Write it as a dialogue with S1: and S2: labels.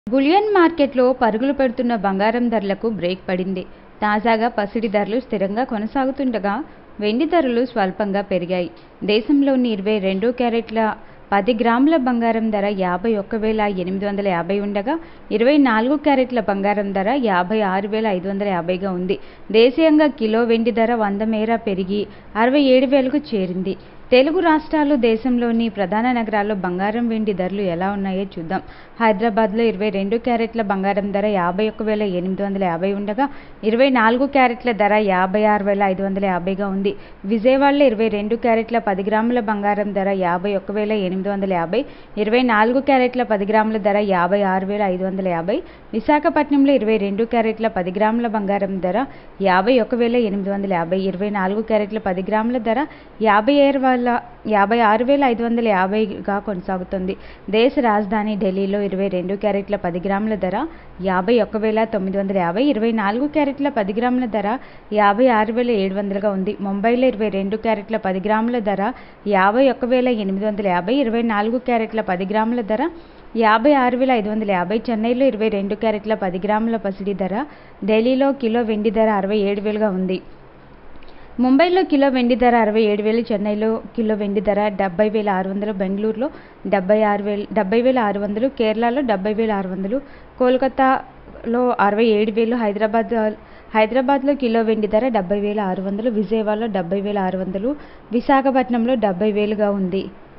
S1: bullion మార్కెట్లో పరుగులు పెడుతున్న బంగారం ధరలకు బ్రేక్ పడింది తాజాగా పసిడి ధరలు స్థిరంగా కొనసాగుతుండగా వెండి ధరలు స్వల్పంగా పెరిగాయి దేశంలోని ఇరవై రెండు క్యారెట్ల పది గ్రాముల బంగారం ధర యాభై ఒక్క వేల ఎనిమిది వందల యాభై ఉండగా ఇరవై నాలుగు క్యారెట్ల బంగారం ధర యాభై ఆరు వేల ఐదు వందల యాభైగా ఉంది దేశీయంగా కిలో వెండి ధర వంద మేర పెరిగి అరవై ఏడు వేలకు చేరింది తెలుగు రాష్ట్రాలు దేశంలోని ప్రధాన నగరాల్లో బంగారం వెండి ధరలు ఎలా ఉన్నాయో చూద్దాం హైదరాబాద్లో ఇరవై రెండు క్యారెట్ల బంగారం ధర యాభై ఒక్క వేల ఎనిమిది వందల యాభై ఉండగా ఇరవై నాలుగు క్యారెట్ల ధర యాభై ఆరు వేల ఐదు వందల యాభైగా ఉంది విజయవాడలో ఇరవై రెండు క్యారెట్ల పది గ్రాముల బంగారం ధర యాభై ఒక్క వేల ఎనిమిది వందల యాభై ఇరవై నాలుగు క్యారెట్ల పది గ్రాముల ధర యాభై ఆరు వేల ఐదు వందల యాభై విశాఖపట్నంలో ఇరవై రెండు క్యారెట్ల పది గ్రాముల బంగారం ధర యాభై ఒక వేల ఎనిమిది వందల యాభై ఇరవై నాలుగు క్యారెట్ల పది గ్రాముల ధర యాభై ఆరు వేల యాభై ఆరు వేల ఐదు వందల యాభైగా కొనసాగుతుంది దేశ రాజధాని ఢిల్లీలో ఇరవై రెండు క్యారెట్ల పది గ్రాముల ధర యాభై ఒక్క వేల తొమ్మిది వందల యాభై ఇరవై నాలుగు క్యారెట్ల పది గ్రాముల ధర యాభై ఆరు వేల ఏడు వందలుగా ఉంది ముంబైలో ఇరవై రెండు క్యారెట్ల పది గ్రాముల ధర యాభై ఒక్క వేల ఎనిమిది వందల యాభై ఇరవై నాలుగు క్యారెట్ల పది గ్రాముల ధర యాభై ఆరు వేల ఐదు వందల యాభై చెన్నైలో ఇరవై రెండు క్యారెట్ల పది గ్రాముల పసిడి ధర ఢిల్లీలో కిలో వెండి ధర అరవై ఏడు వేలుగా ఉంది ముంబైలో కిలో వెండి ధర అరవై ఏడు వేలు చెన్నైలో కిలో వెండి ధర డెబ్బై వేల ఆరు వందలు బెంగళూరులో డెబ్బై ఆరు వేలు డెబ్బై వేల ఆరు వందలు కేరళలో డెబ్బై వేల ఆరు వందలు కోల్కతాలో అరవై ఏడు వేలు హైదరాబాద్ హైదరాబాద్లో కిలో వెండి ధర డెబ్బై వేల ఆరు వందలు విజయవాడలో డెబ్బై వేల ఆరు వందలు విశాఖపట్నంలో డెబ్బై వేలుగా ఉంది